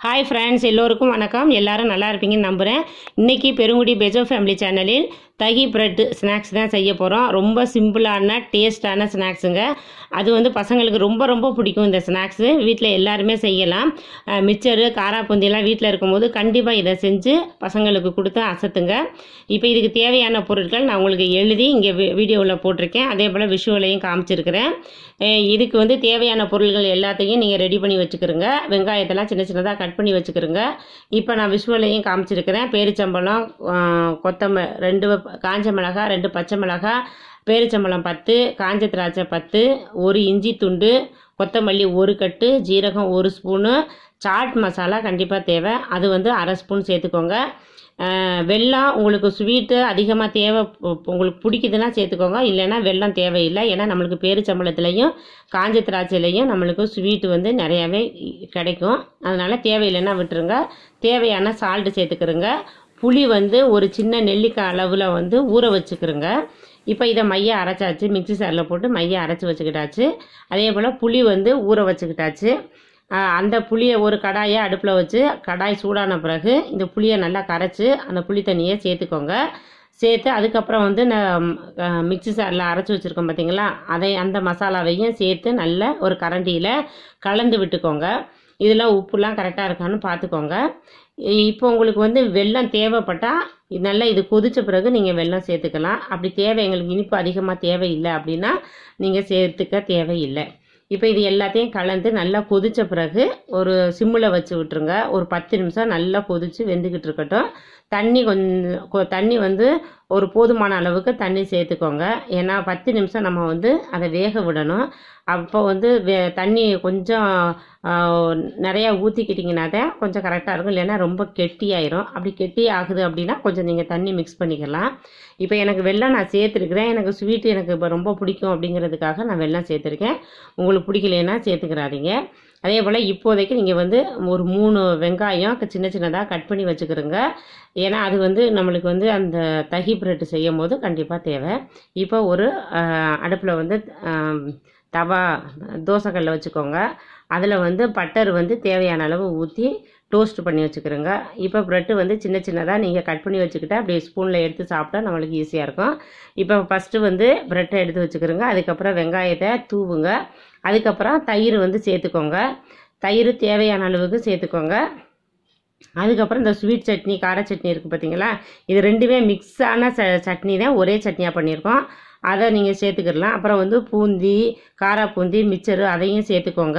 hi friends எல்லோருக்கும் வணக்கம் எல்லாரும் நல்லா இருப்பீங்கன்னு நம்புகிறேன் இன்றைக்கி பெருங்குடி பெஜோ ஃபேமிலி சேனலில் தகி பிரெட் ஸ்நாக்ஸ் தான் செய்ய போகிறோம் ரொம்ப சிம்பிளான டேஸ்டான ஸ்நாக்ஸுங்க அது வந்து பசங்களுக்கு ரொம்ப ரொம்ப பிடிக்கும் இந்த ஸ்நாக்ஸு வீட்டில் எல்லாருமே செய்யலாம் அஹ் மிச்சரு காராப்பூந்தியெல்லாம் வீட்டில் இருக்கும்போது கண்டிப்பாக இதை செஞ்சு பசங்களுக்கு கொடுத்து அசத்துங்க இப்போ இதுக்கு தேவையான பொருட்கள் நான் உங்களுக்கு எழுதி இங்கே வீடியோவில் போட்டிருக்கேன் அதே போல் விஷுவலையும் காமிச்சிருக்கிறேன் அஹ் இதுக்கு வந்து தேவையான பொருட்கள் எல்லாத்தையும் நீங்கள் ரெடி பண்ணி வச்சுக்கிறோங்க வெங்காயத்தெல்லாம் சின்ன சின்னதாக கட் பண்ணி வச்சுக்கிறோங்க இப்போ நான் விஷுவலையும் காமிச்சிருக்கிறேன் பேரிச்சம்பழம் அஹ் கொத்தம ரெண்டு வ- காஞ்ச மிளகாய் ரெண்டு பச்சை மிளகாய் பேரிச்சம்பழம் பத்து காஞ்ச திராட்சை பத்து ஒரு இஞ்சி துண்டு கொத்தமல்லி ஒரு கட்டு ஜீரகம் ஒரு ஸ்பூனு சாட் மசாலா கண்டிப்பாக தேவை அது வந்து அரை ஸ்பூன் சேர்த்துக்கோங்க அஹ் வெல்லம் உங்களுக்கு ஸ்வீட்டு அதிகமாக தேவை உ- உங்களுக்கு பிடிக்குதுன்னா சேர்த்துக்கோங்க இல்லைன்னா வெல்லம் தேவையில்லை ஏன்னா நம்மளுக்கு பேரிச்சம்பழத்துலேயும் காஞ்ச திராட்சையிலையும் நம்மளுக்கு ஸ்வீட்டு வந்து நிறையாவே இ- கிடைக்கும் அதனால் தேவையில்லைன்னா விட்டுருங்க தேவையான சால்ட்டு சேர்த்துக்கிறோங்க புளி வந்து ஒரு சின்ன நெல்லிக்காய் அளவில் வந்து ஊற வச்சுக்கிறோங்க இப்போ இதை மைய அரைச்சாச்சு மிக்ஸி சாரில் போட்டு மைய அரைச்சி வச்சுக்கிட்டாச்சு அதே போல் புளி வந்து ஊற வச்சுக்கிட்டாச்சு ஆஹ் அந்த புளியை ஒரு கடாயை அடுப்பில் வச்சு கடாய் சூடான பிறகு இந்த புளியை நல்லா கரைச்சி அந்த புளி தண்ணியை சேர்த்துக்கோங்க சேர்த்து அதுக்கப்புறம் வந்து நான் மிக்ஸி சாரில் அரைச்சி வச்சுருக்கோம் பார்த்தீங்களா அதை அந்த மசாலாவையும் சேர்த்து நல்ல ஒரு கரண்டியில் கலந்து விட்டுக்கோங்க இதில் உப்புலாம் கரெக்டாக இருக்கான்னு பார்த்துக்கோங்க இப்போ உங்களுக்கு வந்து வெல்லம் தேவைப்பட்டால் நல்லா இது கொதிச்ச பிறகு நீங்கள் வெல்லம் சேர்த்துக்கலாம் அப்படி தேவை எங்களுக்கு இனிப்பு அதிகமாக தேவையில்லை அப்படின்னா நீங்கள் சேர்த்துக்க தேவையில்லை இப்போ இது எல்லாத்தையும் கலந்து நல்லா கொதிச்ச பிறகு ஒரு சிம்மில் வச்சு விட்டுருங்க ஒரு பத்து நிமிஷம் நல்லா கொதிச்சு வெந்துக்கிட்டு இருக்கட்டும் தண்ணி கொஞ்சம் கொ- தண்ணி வந்து ஒரு போதுமான அளவுக்கு தண்ணி சேர்த்துக்கோங்க ஏன்னா பத்து நிமிஷம் நம்ம வந்து அதை வேக விடணும் அப்போ வந்து வே தண்ணி கொஞ்சம் ஆஹ், நிறையா ஊற்றிக்கிட்டிங்கன்னா தான் கொஞ்சம் கரெக்டாக இருக்கும் இல்லைன்னா ரொம்ப கெட்டியாயிரும் அப்படி கெட்டி ஆகுது அப்படின்னா கொஞ்சம் நீங்கள் தண்ணி மிக்ஸ் பண்ணிக்கலாம் இப்போ எனக்கு வெல்லம் நான் சேர்த்துருக்குறேன் எனக்கு ஸ்வீட் எனக்கு இப்போ ரொம்ப பிடிக்கும் அப்படிங்கிறதுக்காக நான் வெல்லம் சேர்த்துருக்கேன் உங்களுக்கு பிடிக்கலைன்னா சேர்த்துக்கிறாதீங்க அதே போல் இப்போதைக்கு நீங்கள் வந்து ஒரு மூணு வெங்காயம் க- சின்ன சின்னதாக கட் பண்ணி வச்சுக்கிறோங்க ஏன்னா அது வந்து நம்மளுக்கு வந்து அந்த தகி பிரெட் செய்யும் போது கண்டிப்பாக தேவை இப்போ ஒரு அடுப்பில் வந்து ஆம், தவா தோசைக்கல்ல வச்சுக்கோங்க அதில் வந்து பட்டர் வந்து தேவையான அளவு ஊற்றி டோஸ்ட் பண்ணி வச்சுக்கிறோங்க இப்போ ப்ரெட்டு வந்து சின்ன சின்னதாக நீங்கள் கட் பண்ணி வச்சுக்கிட்டா அப்படியே ஸ்பூனில் எடுத்து சாப்பிட்டா நம்மளுக்கு ஈஸியாக இருக்கும் இப்போ ஃபஸ்ட்டு வந்து ப்ரெட்டை எடுத்து வச்சுக்கிறோங்க அதுக்கப்புறம் வெங்காயத்தை தூவுங்க அதுக்கப்புறம் தயிர் வந்து சேர்த்துக்கோங்க தயிர் தேவையான அளவுக்கு சேர்த்துக்கோங்க அதுக்கப்புறம் இந்த ஸ்வீட் சட்னி கார சட்னி இருக்குது பார்த்தீங்களா இது ரெண்டுமே மிக்ஸ் ஆன ச சட்னி தான் ஒரே சட்னியாக பண்ணியிருக்கோம் அதை நீங்கள் சேர்த்துக்கிடலாம் அப்புறம் வந்து பூந்தி காரா பூந்தி மிச்சரு அதையும் சேர்த்துக்கோங்க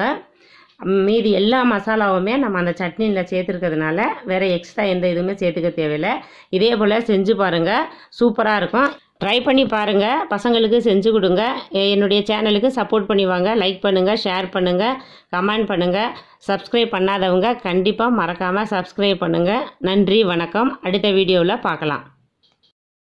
மீதி எல்லா மசாலாவுமே நம்ம அந்த சட்னியில் சேர்த்துருக்கிறதுனால வேறு எக்ஸ்ட்ரா எந்த இதுவுமே சேர்த்துக்க தேவையில்லை இதே போல் செஞ்சு பாருங்கள் சூப்பராக இருக்கும் ட்ரை பண்ணி பாருங்கள் பசங்களுக்கு செஞ்சு கொடுங்க எ- என்னுடைய சேனலுக்கு சப்போர்ட் பண்ணி வாங்க லைக் பண்ணுங்கள் ஷேர் பண்ணுங்கள் கமெண்ட் பண்ணுங்கள் சப்ஸ்கிரைப் பண்ணாதவங்க கண்டிப்பாக மறக்காமல் சப்ஸ்கிரைப் பண்ணுங்கள் நன்றி வணக்கம் அடுத்த வீடியோவில் பார்க்கலாம்